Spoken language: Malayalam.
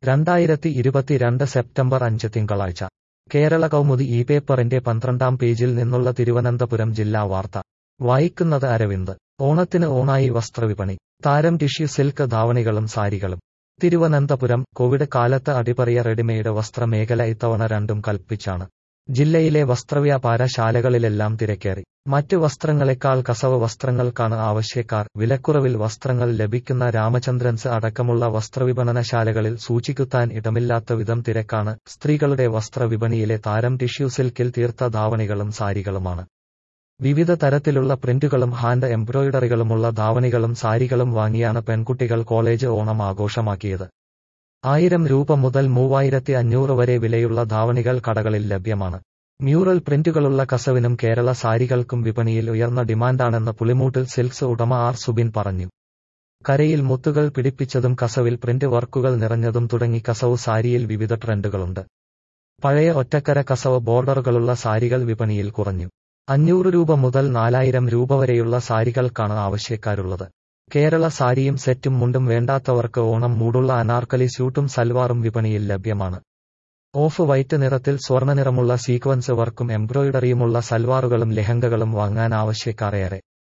രണ്ടായിരത്തി ഇരുപത്തിരണ്ട് സെപ്റ്റംബർ അഞ്ച് തിങ്കളാഴ്ച കേരള കൗമുദി ഈ പേപ്പറിന്റെ പന്ത്രണ്ടാം പേജിൽ നിന്നുള്ള തിരുവനന്തപുരം ജില്ലാ വാർത്ത വായിക്കുന്നത് അരവിന്ദ് ഓണത്തിന് ഓണായി വസ്ത്രവിപണി താരം ടിഷ്യൂ സിൽക്ക് ധാവണികളും സാരികളും തിരുവനന്തപുരം കോവിഡ് കാലത്ത് അടിപറിയ റെഡിമെയ്ഡ് വസ്ത്രമേഖല ഇത്തവണ രണ്ടും കൽപ്പിച്ചാണ് ജില്ലയിലെ വസ്ത്രവ്യാപാര ശാലകളിലെല്ലാം തിരക്കേറി മറ്റ് വസ്ത്രങ്ങളെക്കാൾ കസവ് വസ്ത്രങ്ങൾക്കാണ് ആവശ്യക്കാർ വിലക്കുറവിൽ വസ്ത്രങ്ങൾ ലഭിക്കുന്ന രാമചന്ദ്രൻസ് അടക്കമുള്ള വസ്ത്രവിപണനശാലകളിൽ സൂചിക്കുത്താൻ ഇടമില്ലാത്ത വിധം തിരക്കാണ് സ്ത്രീകളുടെ വസ്ത്രവിപണിയിലെ താരം ടിഷ്യൂ സിൽക്കിൽ തീർത്ത ധാവണികളും സാരികളുമാണ് വിവിധ തരത്തിലുള്ള പ്രിന്റുകളും ഹാൻഡ് എംബ്രോയിഡറികളുമുള്ള ധാവണികളും സാരികളും വാങ്ങിയാണ് പെൺകുട്ടികൾ കോളേജ് ഓണം ആഘോഷമാക്കിയത് ആയിരം രൂപ മുതൽ മൂവായിരത്തി അഞ്ഞൂറ് വരെ വിലയുള്ള ധാവണികൾ കടകളിൽ ലഭ്യമാണ് മ്യൂറൽ പ്രിന്റുകളുള്ള കസവിനും കേരള സാരികൾക്കും വിപണിയിൽ ഉയർന്ന ഡിമാൻഡാണെന്ന് പുളിമൂട്ടിൽ സിൽക്സ് ഉടമ ആർ സുബിൻ പറഞ്ഞു കരയിൽ മുത്തുകൾ പിടിപ്പിച്ചതും കസവിൽ പ്രിന്റ് വർക്കുകൾ നിറഞ്ഞതും തുടങ്ങി കസവ് സാരിയിൽ വിവിധ ട്രെൻഡുകളുണ്ട് പഴയ ഒറ്റക്കര കസവ് ബോർഡറുകളുള്ള സാരികൾ വിപണിയിൽ കുറഞ്ഞു അഞ്ഞൂറ് രൂപ മുതൽ നാലായിരം രൂപ വരെയുള്ള സാരികൾക്കാണ് ആവശ്യക്കാരുള്ളത് കേരള സാരിയും സെറ്റും മുണ്ടും വേണ്ടാത്തവർക്ക് ഓണം മൂടുള്ള അനാർക്കലി സ്യൂട്ടും സൽവാറും വിപണിയിൽ ലഭ്യമാണ് ഓഫ് വൈറ്റ് നിറത്തിൽ സ്വർണ്ണനിറമുള്ള സീക്വൻസ് വർക്കും എംബ്രോയിഡറിയുമുള്ള സൽവാറുകളും ലെഹങ്കകളും വാങ്ങാൻ ആവശ്യക്കാരേറെ